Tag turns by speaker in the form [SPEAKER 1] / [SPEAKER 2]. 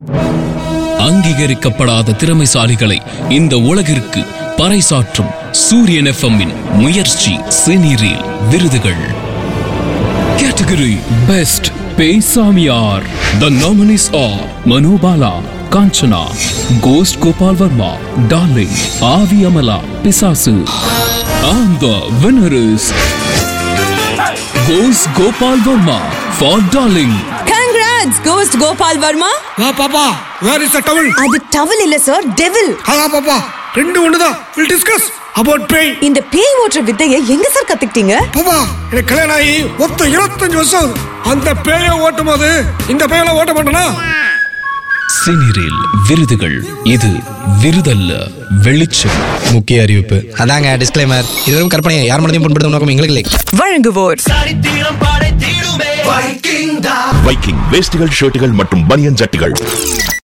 [SPEAKER 1] அங்கீகரிக்கப்படாத திறமைசாலிகளை இந்த உலகிற்கு பறைசாற்றும் சூரியன் எஃப்எம்மின் முயற்சி சினிரில் விருதுகள் கேட்டகரி பெஸ்ட் பேசாமியார் the nominees are Manobala Kanchana ghost Gopal Verma Darling ஆவி அமலா பிசாசு and the winner is Ghost Gopal Verma for Darling.
[SPEAKER 2] Congrats ghost Gopal Verma
[SPEAKER 3] வா பாப்பா வேர் இஸ் த டவுல்
[SPEAKER 2] அது டவல் இல்ல சார் டெவில்
[SPEAKER 3] ஹலோ பாப்பா ரெண்டு ஒண்ணுதான் வில் டிஸ்கஸ் அபவுட் பேய்
[SPEAKER 2] இந்த பேய் ஓட்டுற வித்தையை எங்க சார் கத்துக்கிட்டீங்க
[SPEAKER 3] பாப்பா எனக்கு கல்யாணம் ஆகி மொத்தம் இருபத்தஞ்சு வருஷம் ஆகுது அந்த பேயை ஓட்டும் போது இந்த பேயெல்லாம் ஓட்ட மாட்டேனா
[SPEAKER 1] சினிரில் விருதுகள் இது விருதல்ல வெளிச்சம்
[SPEAKER 4] முக்கிய அறிவிப்பு அதாங்க டிஸ்க்ளைமர் இது வெறும் கற்பனை யார் மனதையும் புண்படுத்தும் நோக்கம் எங்களுக்கு இல்லை
[SPEAKER 2] வழங்குவோர்
[SPEAKER 5] வைக்கிங் வேஷ்டிகள் ஷர்ட்டுகள் மற்றும் பனியன் ஜட்டிகள்